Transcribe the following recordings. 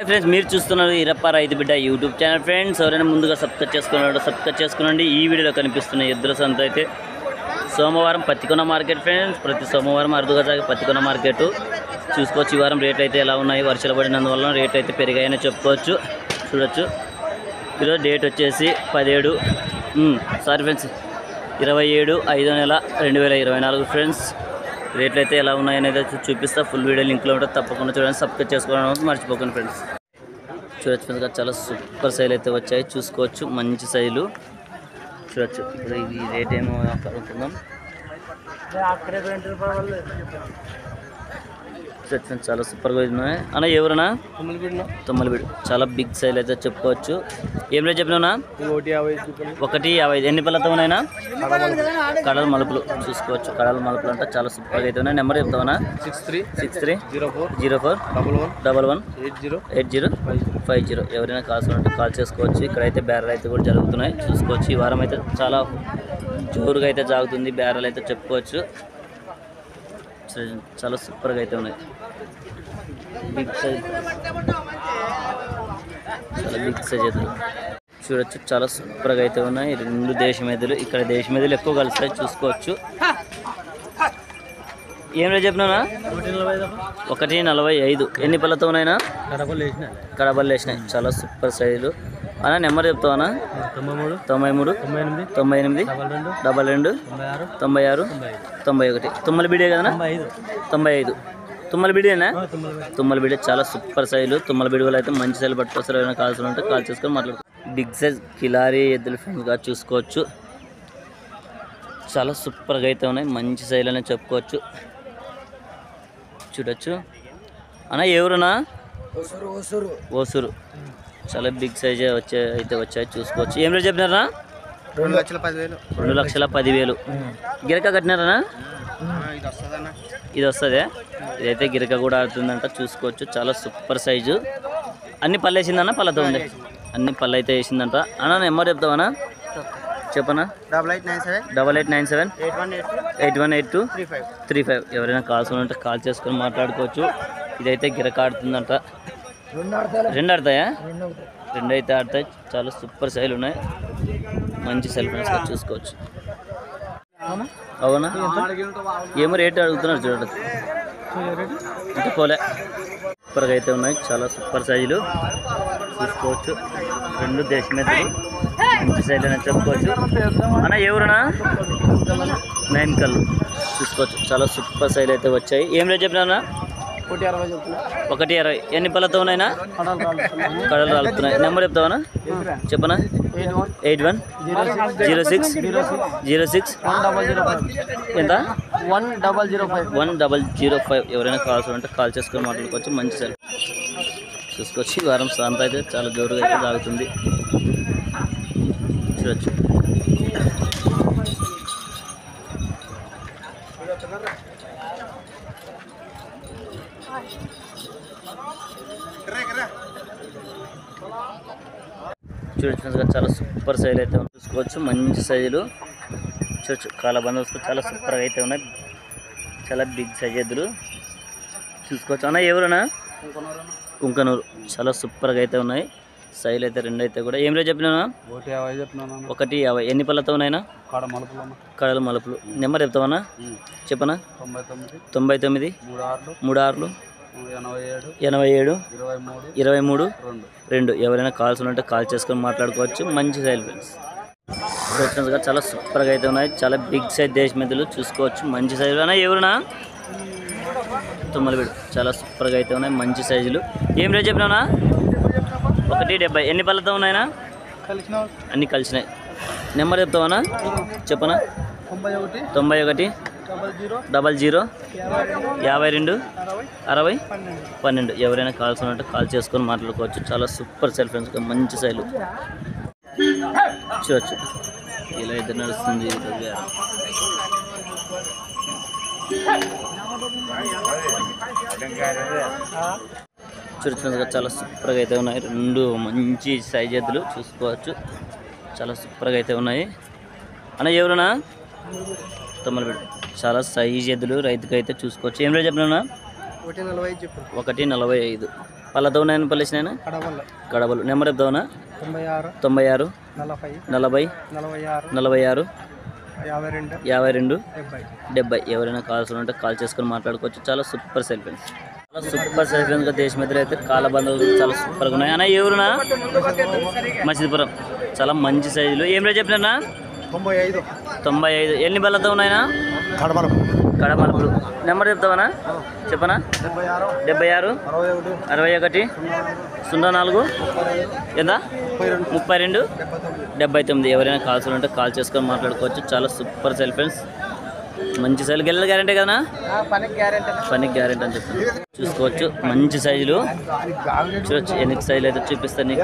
Friends మీరు చూస్తున్నారు ఇరప్ప రైతు బిడ్డ యూట్యూబ్ ఛానల్ ఫ్రెండ్స్ ఎవరైనా ముందుగా సబ్స్క్రైబ్ చేసుకున్నారో సబ్స్క్రైబ్ చేసుకోండి ఈ వీడియోలో కనిపిస్తున్న ఎద్దుల సంత అయితే సోమవారం పత్తికొన మార్కెట్ ఫ్రెండ్స్ ప్రతి సోమవారం అరుదుగా సాగే పత్తికొన మార్కెట్ చూసుకోవచ్చు ఈ వారం రేట్ అయితే ఎలా ఉన్నాయి వర్షాలు పడినందువల్ల రేట్ అయితే పెరిగాయని చెప్పుకోవచ్చు చూడొచ్చు ఈరోజు డేట్ వచ్చేసి పదిహేడు సారీ ఫ్రెండ్స్ ఇరవై ఏడు ఐదో నెల రెండు వేల ఇరవై నాలుగు ఫ్రెండ్స్ రేట్లు అయితే ఎలా ఉన్నాయనేది అయితే చూపిస్తా ఫుల్ వీడియో లింక్లో ఉంటుంది తప్పకుండా చూడండి సబ్స్క్రైబ్ చేసుకోవడం మర్చిపోకండి ఫ్రెండ్స్ చూడొచ్చు ఫ్రెండ్స్ గా చాలా సూపర్ సైజులు అయితే వచ్చాయి చూసుకోవచ్చు మంచి సైజులు చూడొచ్చు ఇప్పుడు ఇది రేట్ ఏమో కనుక్కుందాం చూడొచ్చు ఫ్రెండ్స్ చాలా సూపర్గా ఉన్నాయి అన్న ఎవరన్నా తొమ్మలబీడు చాలా బిగ్ సైజ్ అయితే చెప్పుకోవచ్చు ఏం రేట్ చెప్పినా ఒకటి యాభై రూపాయలు ఒకటి యాభై ఐదు. ఎన్ని పళ్ళతో ఉన్నాయినా కడల మలుపులు చూసుకోవచ్చు కడల మలుపులు అంటే చాలా సూపర్గా అయితే ఉన్నాయి నెంబర్ చెప్తావనా six three six three zero four zero four double one double one eight zero eight zero five zero ఎవరైనా కాల్స్ ఉంటే కాల్ చేసుకోవచ్చు ఇక్కడైతే బ్యారల్ అయితే కూడా జరుగుతున్నాయి చూసుకోవచ్చు ఈ వారం అయితే చాలా జోరుగా అయితే జాగుతుంది బ్యారల్ అయితే చెప్పుకోవచ్చు చ- చాలా సూపర్గా అయితే ఉన్నాయి బిగ్ సైజ్ చాలా బిగ్ సైజ్ అయితే చూడొచ్చు చాలా సూపర్గా అయితే ఉన్నాయి రెండు దేశం ఎదులు ఇక్కడ దేశం ఎదులు ఎక్కువ కలుస్తాయి చూసుకోవచ్చు ఏం రేట్ చెప్పినా ఒకటి నలభై ఐదు ఎన్ని పళ్ళతో ఉన్నాయినా కడపలు వేసిన కడబల్లు వేసినాయి చాలా సూపర్ సైజులు అన్న నెంబర్ చెప్తావా తొంభై మూడు తొంభై మూడు తొంభై ఎనిమిది తొంభై ఎనిమిది డబల్ రెండు డబల్ రెండు తొంభై ఆరు తొంభై ఆరు తొంభై ఐదు తొంభై ఒకటి తుమ్మల బీడే కదనా తొంభై ఐదు తొంభై ఐదు తుమ్మల బీడేనా తొంభై తుమ్మల బీడే చాలా సూపర్ సైజులు తుమ్మల బీడి అయితే మంచి సైజులు పట్టుకొస్తారు ఏమైనా కావాల్సి ఉంటే కాల్ చేసుకొని మాట్లాడుకో బిగ్ సైజ్ కిలారీ ఎద్దుల ఫ్రెండ్స్గా చూసుకోవచ్చు చాలా సూపర్గా అయితే ఉన్నాయి మంచి సైజులు అనే చెప్పుకోవచ్చు చూడొచ్చు అన్న ఎవరునా వసూరు వసూరు ఓసూరు చాలా బిగ్ సైజ్ వచ్చే అయితే వచ్చాయి చూసుకోవచ్చు ఏం రేట్ చెప్పినారా రెండు లక్షల పదివేలు రెండు లక్షల పదివేలు గిరక కట్టినారా ఇది వస్తుందన్న ఇది వస్తుంది ఇదైతే గిరక కూడా ఆడుతుందంట చూసుకోవచ్చు చాలా సూపర్ సైజు అన్ని పళ్ళు వేసిందన్న పళ్ళతో ఉంది అన్ని పళ్ళు అయితే వేసిందంట అన్న నెంబర్ చెప్తావనా చెప్పనా double eight nine seven double eight nine seven eight one eight eight one eight two three five three five ఎవరైనా కాల్స్ ఉంటే కాల్ చేసుకొని మాట్లాడుకోవచ్చు ఇదైతే గిరక ఆడుతుందంట రెండు ఆడతారు రెండు ఆడతాయా రెండు రెండు అయితే ఆడతాయి చాలా సూపర్ సైజులు ఉన్నాయి మంచి సెల్ ఫ్రెండ్స్గా చూసుకోవచ్చు అవునా ఏమో రేట్ అడుగుతున్నారు చూడండి ఇంకా పోలే సూపర్గా అయితే ఉన్నాయి చాలా సూపర్ సైజులు చూసుకోవచ్చు రెండు దేశమెత్తలు మంచి సైజు అని చెప్పుకోవచ్చు అన్న ఎవరునా నైన్ కళ్ళు చూసుకోవచ్చు చాలా సూపర్ సైజులు అయితే వచ్చాయి ఏం రేట్ చెప్పినా ఒకటి అరవై చెప్తున్నా ఒకటి ఇరవై ఎన్ని పళ్ళతో ఉన్నాయినా కడలు రాళ్ళు కడలు రాలుతున్నాయి నెంబర్ చెప్తావనా చెప్పనా eight one eight one zero six zero six zero six one double zero five ఎంత one double zero five one double zero five ఎవరైనా కాల్స్ ఉంటే కాల్ చేసుకొని మాట్లాడుకోవచ్చు మంచి సార్ చూసుకోవచ్చు ఈ వారం సాంత అయితే చాలా జోరుగా అయితే సాగుతుంది చూడొచ్చు చూడొచ్చు friends గా చాలా సూపర్ సైజ్ అయితే ఉంది. చూసుకోవచ్చు మంచి సైజులు చూడొచ్చు కాల బందోబస్తు చాలా సూపర్గా అయితే ఉన్నాయి చాలా బిగ్ సైజ్ ఎద్దులు చూసుకోవచ్చు అన్న ఎవరన్నా కుంకనూరు చాలా సూపర్గా అయితే ఉన్నాయి సైజులు అయితే రెండు అయితే కూడా ఏం రేట్ చెప్పినా ఒకటి యాభై చెప్తున్నాను ఒకటి యాభై ఎన్ని పళ్ళతో ఉన్నాయినా కాడ మలుపులమ్మ కడలు మలుపులు నెంబర్ చెప్తావన్నా చెప్పనా తొంభై తొమ్మిది తొంభై తొమ్మిది మూడు ఆరులు మూడు ఆరులు ఎనభై ఏడు ఎనభై ఏడు ఇరవై మూడు ఇరవై మూడు రెండు రెండు ఎవరైనా కాల్స్ ఉంటే కాల్ చేసుకొని మాట్లాడుకోవచ్చు మంచి సైజ్ ఫ్రెండ్స్ ఫ్రెండ్స్గా చాలా సూపర్గా అయితే ఉన్నాయి చాలా బిగ్ సైజ్ దేశ మెదలు చూసుకోవచ్చు మంచి సైజులు అన్నా ఎవరునా తుమ్మలబీడు చాలా సూపర్గా అయితే ఉన్నాయి మంచి సైజులు ఏం రేట్ చెప్పినావునా ఒకటి డెబ్బై ఎన్ని పళ్ళతో ఉన్నాయినా కలిసిన అన్నీ కలిసినాయి నెంబర్ చెప్తావనా చెప్పనా తొంభై ఒకటి తొంభై ఒకటి డబల్ జీరో డబల్ జీరో యాభై రెండు యాభై రెండు అరవై అరవై పన్నెండు పన్నెండు ఎవరైనా కాల్స్ ఉన్నట్టు కాల్ చేసుకొని మాట్లాడుకోవచ్చు చాలా సూపర్ సెల్ ఫ్రెండ్స్ మంచి సైలు చూడొచ్చు ఇలా ఇద్దరు నడుస్తుంది ఈ రోజు వ్యాయామం. చూడొచ్చు friends గా చాలా సూపర్గా అయితే ఉన్నాయి రెండు మంచి సైజ్ ఎద్దులు చూసుకోవచ్చు చాలా సూపర్గా అయితే ఉన్నాయి అన్న ఎవరునా తొమ్మలబిడ్డ చాలా సైజ్ ఎద్దులు రైతుకి అయితే చూసుకోవచ్చు ఏం రేట్ చెప్పినా ఒకటి నలభై చెప్పు ఒకటి నలభై ఐదు పళ్ళతో ఉన్నాయని పల్లేసినాయన కడవల్ల కడవలు నెంబర్ చెప్తావునా తొంభై ఆరు తొంభై ఆరు నలభై నలభై నలభై ఆరు నలభై ఆరు యాభై రెండు యాభై రెండు డెబ్బై డెబ్బై ఎవరైనా కావాల్సి ఉంటే కాల్ చేసుకొని మాట్లాడుకోవచ్చు చాలా సూపర్ సెల్ పెన్స్ చాలా సూపర్ సెల్ పెన్స్ దేశ మధ్యలో అయితే కాల బంధువులు చాలా సూపర్గా ఉన్నాయి అన్న ఎవరునా మచిదిపురం చాలా మంచి సైజులు ఏం రేట్ చెప్పినా తొంభై ఐదు తొంభై ఐదు ఎన్ని బల్లతో ఉన్నాయనా కడవల కడమలుపులు నెంబర్ చెప్తావనా చెప్పనా డెబ్బై ఆరు డెబ్బై ఆరు అరవై ఒకటి అరవై ఒకటి సున్నా నాలుగు ఎంత ముప్పై రెండు ముప్పై రెండు డెబ్బై తొమ్మిది డెబ్బై తొమ్మిది ఎవరైనా కాల్స్ ఉంటే కాల్ చేసుకొని మాట్లాడుకోవచ్చు చాలా సూపర్ సెల్ ఫ్రెండ్స్ మంచి సెల్ గెల్లల గ్యారంటీ కదా పనికి గ్యారెంటీ పనికి గ్యారెంటీ అని చెప్తాను చూసుకోవచ్చు మంచి సైజులు చూడొచ్చు ఎన్ని సైజులు అయితే చూపిస్తాను నీకు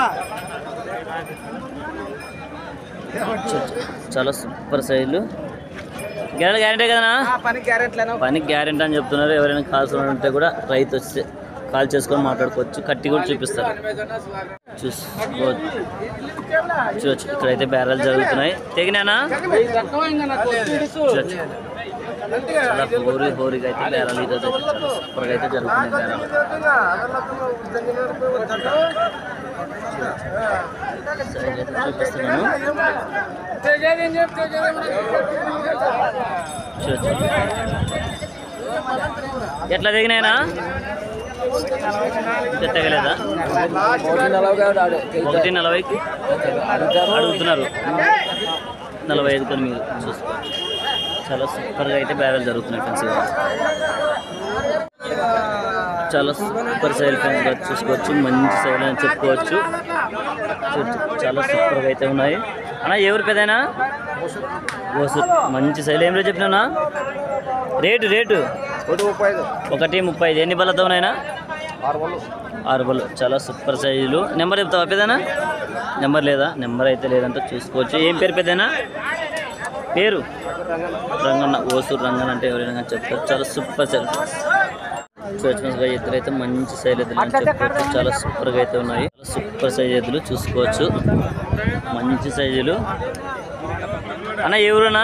చూడొచ్చు. చాలా సూపర్ సైజులు గెలల గ్యారంటీ కదా పనికి గ్యారెంటీలను పనికి గ్యారెంటీ అని చెప్తున్నారు ఎవరైనా కాల్స్ ఉంటే కూడా రైతు వస్తే కాల్ చేసుకొని మాట్లాడుకోవచ్చు కట్టి కూడా చూపిస్తారు చూసుకోవచ్చు చూడొచ్చు ఇక్కడైతే బ్యారల్ జరుగుతున్నాయి తెగినానా చూడొచ్చు చాలా హోరీ హోరీగా అయితే బేరాలు ఈరోజు అయితే చాలా సూపర్గా అయితే జరుగుతున్నాయి బేరాలు సరే, అయితే చూపిస్తున్నాను చూడొచ్చు ఎట్లా దిగినాయినా ఇంకా తెగలేదా ఒకటి నలభైకి అడుగుతున్నారు నలభై ఐదు కానీ మీరు చూసుకోవచ్చు చాలా సూపర్గా అయితే బ్యారల్ జరుగుతున్నాయి ఫ్రెండ్స్ ఇవాళ. చాలా సూపర్ సైల్ ఫ్రెండ్స్గా చూసుకోవచ్చు మంచి సైల్ అని చెప్పుకోవచ్చు చూడొచ్చు. చాలా సూపర్గా అయితే ఉన్నాయి అన్న ఎవరు పెదైనా ఓసు మంచి సైల్ ఏం రేటు చెప్పినా రేటు రేటు ఒకటి ముప్పై ఐదు ఒకటి ముప్పై ఐదు ఎన్ని బల్లతో ఉన్నాయినా ఆరు వందలు ఆరు బళ్ళు చాలా సూపర్ సైజులు నెంబర్ చెప్తావా పెద్దనా నెంబర్ లేదా నెంబర్ అయితే లేదంటే చూసుకోవచ్చు ఏం పేరు పెద్దనా పేరు రంగన్న ఓసూరు రంగన్న అంటే ఎవరైనా కానీ చెప్తారు చాలా సూపర్ సైజ్ చూడొచ్చు ఎద్దులు అయితే మంచి సైజ్ ఎద్దులు అని చెప్పుకోవచ్చు చాలా సూపర్గా అయితే ఉన్నాయి చాలా సూపర్ సైజ్ ఎద్దులు చూసుకోవచ్చు మంచి సైజులు అన్న ఎవరునా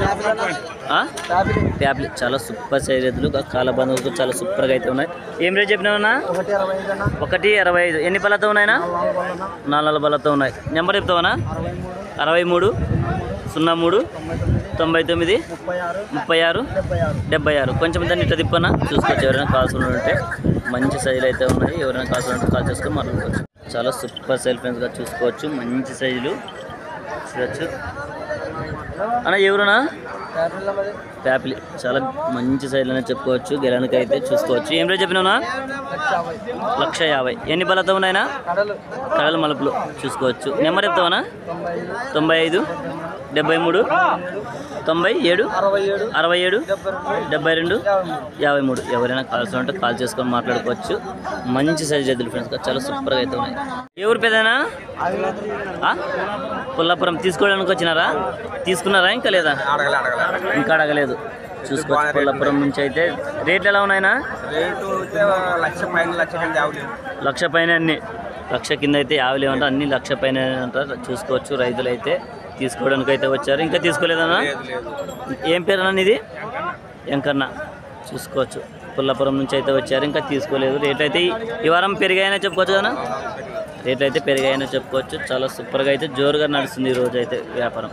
ఆ? ట్యాబ్లెట్ చాలా సూపర్ సైజ్ ఎద్దులు కాల బంధువులు చాలా సూపర్గా అయితే ఉన్నాయి ఏం రేట్ చెప్పినావన్నా ఒకటి అరవై ఐదు అన్న ఒకటి అరవై ఐదు ఎన్ని బలతో ఉన్నాయినా నాలుగు బలతో ఉన్నాయి నెంబర్ చెప్తావనా అరవై మూడు అరవై మూడు సున్నా మూడు తొంభై తొమ్మిది తొంభై తొమ్మిది ముప్పై ఆరు ముప్పై ఆరు డెబ్బై ఆరు డెబ్బై ఆరు కొంచెం దాన్ని ఇట్లా తిప్పనా చూసుకోవచ్చు ఎవరైనా కాల్స్ ఉంటే మంచి సైజులు అయితే ఉన్నాయి ఎవరైనా కాల్స్ ఉంటే కాల్ చేసుకొని మాట్లాడుకోవచ్చు చాలా సూపర్ సైజ్ ఫ్రెండ్స్గా చూసుకోవచ్చు మంచి సైజులు చూడొచ్చు అన్న ఎవరునా యాభైలో మరి ప్యాపిలి చాలా మంచి సైజులు అని చెప్పుకోవచ్చు గెలానికి అయితే చూసుకోవచ్చు ఏం రేట్ చెప్పినావునా లక్ష యాభై లక్ష యాభై ఎన్ని బలతో ఉన్నాయినా కడలు కడల మలుపులు చూసుకోవచ్చు నెంబర్ చెప్తావనా తొంభై ఐదు తొంభై ఐదు డెబ్బై మూడు తొంభై ఏడు అరవై ఏడు అరవై ఏడు డెబ్బై రెండు డెబ్బై రెండు యాభై మూడు యాభై మూడు ఎవరైనా కాల్స్ ఉంటే కాల్ చేసుకొని మాట్లాడుకోవచ్చు మంచి సైజ్ ఎద్దులు ఫ్రెండ్స్ చాలా సూపర్గా అయితే ఉన్నాయి ఏ ఊరు పెద్దనా ఆ? పుల్లాపురం తీసుకోవడానికి వచ్చినారా తీసుకున్నారా ఇంకా లేదా అడగలే అడగలే ఇంకా అడగలేదు చూసుకోవచ్చు పుల్లాపురం నుంచి అయితే రేట్లు ఎలా ఉన్నాయినా రేటు లక్ష పైన లక్ష కింద యాభై లక్ష పైన అన్ని లక్ష కింద అయితే యాభై లేవంటే అన్ని లక్ష పైన అంటారు చూసుకోవచ్చు రైతులు అయితే తీసుకోవడానికి అయితే వచ్చారు ఇంకా తీసుకోలేదన్నా ఏం పేరు అన్న ఇది ఎంకన్న చూసుకోవచ్చు పుల్లపురం నుంచి అయితే వచ్చారు ఇంకా తీసుకోలేదు రేట్లు అయితే ఈ- ఈ వారం పెరిగాయనే చెప్పుకోవచ్చు కదా రేట్లు అయితే పెరిగాయనే చెప్పుకోవచ్చు చాలా సూపర్గా అయితే జోరుగా నడుస్తుంది ఈ రోజు అయితే వ్యాపారం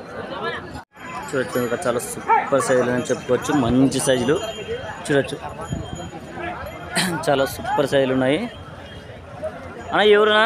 చూడొచ్చు ఇంకా చాలా సూపర్ సైజులు అని చెప్పుకోవచ్చు మంచి సైజులు చూడొచ్చు చాలా సూపర్ సైజులు ఉన్నాయి అన్న ఎవరునా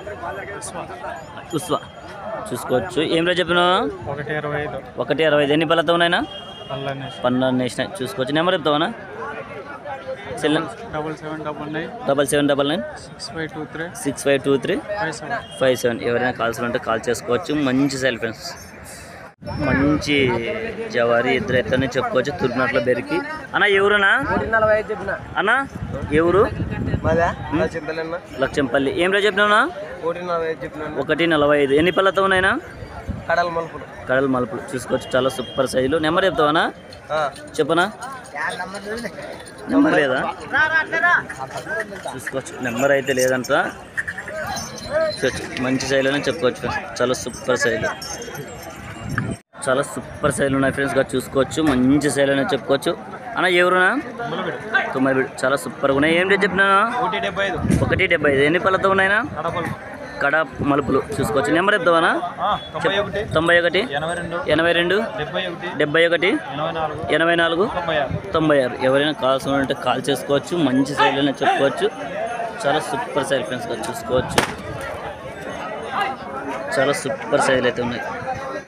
ఉస్వా చూసుకోవచ్చు ఏం రేట్ చెప్పినా ఒకటి ఇరవై ఐదు ఒకటి అరవై ఐదు ఎన్ని బలతో ఉన్నాయినా పల్లెని పన్నెండు వేసినాయి చూసుకోవచ్చు నెంబర్ చెప్తావనా cell double seven double nine double seven double nine six five two three six five two three five seven five seven ఎవరైనా కాల్స్ ఉంటే కాల్ చేసుకోవచ్చు మంచి సెల్ ఫ్రెండ్స్ మంచి జవారి ఇద్దరు ఎత్తని చెప్పుకోవచ్చు తుర్నాట్లో బెరికి అన్న ఎవరునా ఒకటి నలభై ఐదు చెప్పిన అన్న ఎవరు మాదా చింతలేనా లక్ష్యంపల్లి ఏం రేట్ చెప్పినావునా ఒకటి నలభై ఐదు చెప్పిన ఒకటి నలభై ఐదు ఎన్ని పళ్ళతో ఉన్నాయినా కడల మలుపులు కడల మలుపులు చూసుకోవచ్చు చాలా సూపర్ సైజులు నెంబర్ చెప్తావనా చెప్పనా నెంబర్ లేదా చూసుకోవచ్చు నెంబర్ అయితే లేదంట చూసుకోవచ్చు మంచి శైలినే చెప్పుకోవచ్చు ఫ్రెండ్స్ చాలా సూపర్ శైలి చాలా సూపర్ శైలి ఉన్నాయి ఫ్రెండ్స్గా చూసుకోవచ్చు మంచి శైలి అనే చెప్పుకోవచ్చు అన్న ఎవరునా తుమ్మల బిడ్డ చాలా సూపర్గా ఉన్నాయి ఏం రేట్ చెప్పినాను ఒకటి డెబ్బై ఐదు ఒకటి డెబ్బై ఐదు ఎన్ని పళ్ళతో ఉన్నాయినా కడపలు కడ మలుపులు చూసుకోవచ్చు నెంబర్ ఎద్దామనా తొంభై ఒకటి తొంభై ఒకటి ఎనభై రెండు ఎనభై రెండు డెబ్బై ఒకటి డెబ్బై ఒకటి ఎనభై నాలుగు ఎనభై నాలుగు తొంభై ఆరు తొంభై ఆరు ఎవరైనా కావాల్సిన ఉంటే కాల్ చేసుకోవచ్చు మంచి సైడ్లోనే చెప్పుకోవచ్చు చాలా సూపర్ సైడ్ ఫ్రెండ్స్గా చూసుకోవచ్చు చాలా సూపర్ సైజులు అయితే ఉన్నాయి